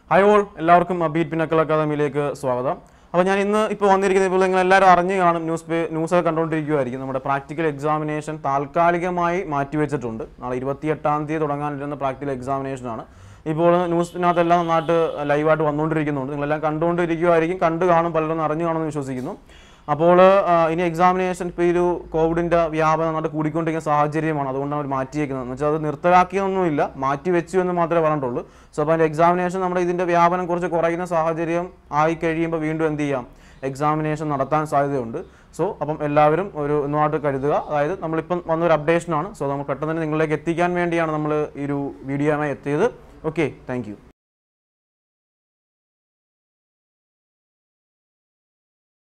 hi all എല്ലാവർക്കും beat pinnacle അക്കാദമിയിലേക്ക് സ്വാഗതം അപ്പോൾ ഞാൻ ഇന്ന് ഇപ്പോൾ വന്നിരിക്കുന്നത് ഇപ്പോൾ നിങ്ങൾ എല്ലാവരും അറിഞ്ഞു കാണും ന്യൂസ് പേ ന്യൂസൊക്കെ കണ്ടുകൊണ്ടിരിക്കുമായിരിക്കും നമ്മുടെ പ്രാക്ടിക്കൽ എക്സാമിനേഷൻ താൽക്കാലികമായി മാറ്റിവെച്ചിട്ടുണ്ട് നാളെ ഇരുപത്തിയെട്ടാം തീയതി തുടങ്ങാനിരുന്ന പ്രാക്ടിക്കൽ എക്സാമിനേഷനാണ് ഇപ്പോൾ ന്യൂസിനകത്തെല്ലാം നന്നായിട്ട് ലൈവായിട്ട് വന്നുകൊണ്ടിരിക്കുന്നുണ്ട് നിങ്ങളെല്ലാം കണ്ടുകൊണ്ടിരിക്കുമായിരിക്കും കണ്ടു കാണും പലരും അറിഞ്ഞു കാണുമെന്ന് വിശ്വസിക്കുന്നു അപ്പോൾ ആ, ഇനി എക്സാമിനേഷൻ ഇപ്പോൾ ഈ ഒരു കോവിഡിൻ്റെ വ്യാപനം നന്നായിട്ട് കൂടിക്കൊണ്ടിരിക്കുന്ന സാഹചര്യമാണ് അതുകൊണ്ടാണ് അവർ മാറ്റിയേക്കുന്നത് എന്ന് വെച്ചാൽ അത് നിർത്തലാക്കിയൊന്നുമില്ല മാറ്റി വെച്ചു എന്ന് മാത്രമേ പറഞ്ഞിട്ടുള്ളൂ സോ അപ്പോൾ അതിൻ്റെ എക്സാമിനേഷൻ നമ്മുടെ ഇതിൻ്റെ വ്യാപനം കുറച്ച് കുറയുന്ന സാഹചര്യം ആയി കഴിയുമ്പോൾ വീണ്ടും എന്ത് ചെയ്യാം എക്സാമിനേഷൻ നടത്താൻ സാധ്യതയുണ്ട് സോ അപ്പം എല്ലാവരും ഒരു ഒന്നുമായിട്ട് കരുതുക അതായത് നമ്മളിപ്പം വന്നൊരു അപ്ഡേഷനാണ് സോ നമ്മൾ പെട്ടെന്ന് തന്നെ നിങ്ങളിലേക്ക് എത്തിക്കാൻ വേണ്ടിയാണ് നമ്മൾ ഈ ഒരു വീഡിയോയുമായി എത്തിയത് ഓക്കെ താങ്ക് യു